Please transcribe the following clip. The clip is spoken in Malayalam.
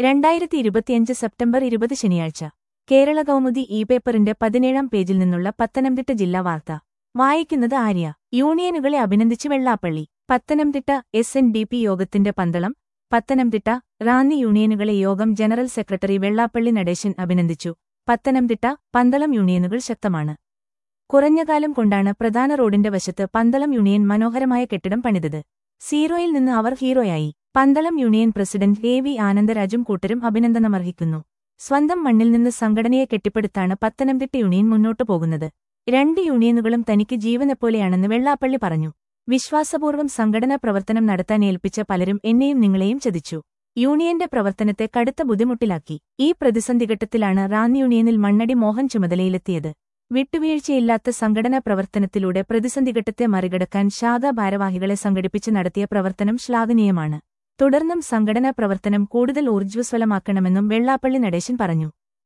രണ്ടായിരത്തി ഇരുപത്തിയഞ്ച് സെപ്റ്റംബർ ഇരുപത് ശനിയാഴ്ച കേരള കൗമുദി ഇ പേപ്പറിന്റെ പതിനേഴാം പേജിൽ നിന്നുള്ള പത്തനംതിട്ട ജില്ലാ വാർത്ത വായിക്കുന്നത് ആര്യ യൂണിയനുകളെ അഭിനന്ദിച്ച് Vellappally Pathanamthitta S N D P യോഗത്തിന്റെ പന്തളം പത്തനംതിട്ട റാന്നി യൂണിയനുകളെ യോഗം ജനറൽ സെക്രട്ടറി വെള്ളാപ്പള്ളി നടേശൻ അഭിനന്ദിച്ചു പത്തനംതിട്ട പന്തളം യൂണിയനുകൾ ശക്തമാണ് കുറഞ്ഞകാലം കൊണ്ടാണ് പ്രധാന റോഡിന്റെ വശത്ത് പന്തളം യൂണിയൻ മനോഹരമായ കെട്ടിടം പണിതത് സീറോയിൽ നിന്ന് അവർ ഹീറോയായി Pandalam union president A V ആനന്ദരാജും കൂട്ടരും അഭിനന്ദനമർഹിക്കുന്നു സ്വന്തം മണ്ണിൽ നിന്ന് സംഘടനയെ കെട്ടിപ്പടുത്താണ് പത്തനംതിട്ട യൂണിയൻ മുന്നോട്ടു പോകുന്നത് രണ്ട് യൂണിയനുകളും തനിക്ക് ജീവനെപ്പോലെയാണെന്ന് വെള്ളാപ്പള്ളി പറഞ്ഞു വിശ്വാസപൂർവ്വം സംഘടനാ പ്രവർത്തനം നടത്താൻ ഏൽപ്പിച്ച പലരും എന്നെയും നിങ്ങളെയും ചതിച്ചു യൂണിയന്റെ പ്രവർത്തനത്തെ കടുത്ത ബുദ്ധിമുട്ടിലാക്കി ഈ പ്രതിസന്ധിഘട്ടത്തിലാണ് റാന്നി യൂണിയനിൽ മണ്ണടി മോഹൻ ചുമതലയിലെത്തിയത് വിട്ടുവീഴ്ചയില്ലാത്ത സംഘടനാ പ്രവർത്തനത്തിലൂടെ പ്രതിസന്ധിഘട്ടത്തെ മറികടക്കാൻ ശാഖാ ഭാരവാഹികളെ സംഘടിപ്പിച്ച് നടത്തിയ പ്രവർത്തനം ശ്ലാഘനീയമാണ് തുടർന്നും സംഘടനാ പ്രവർത്തനം കൂടുതൽ ഊർജ്ജസ്വലമാക്കണമെന്നും വെള്ളാപ്പള്ളി നടേശൻ പറഞ്ഞു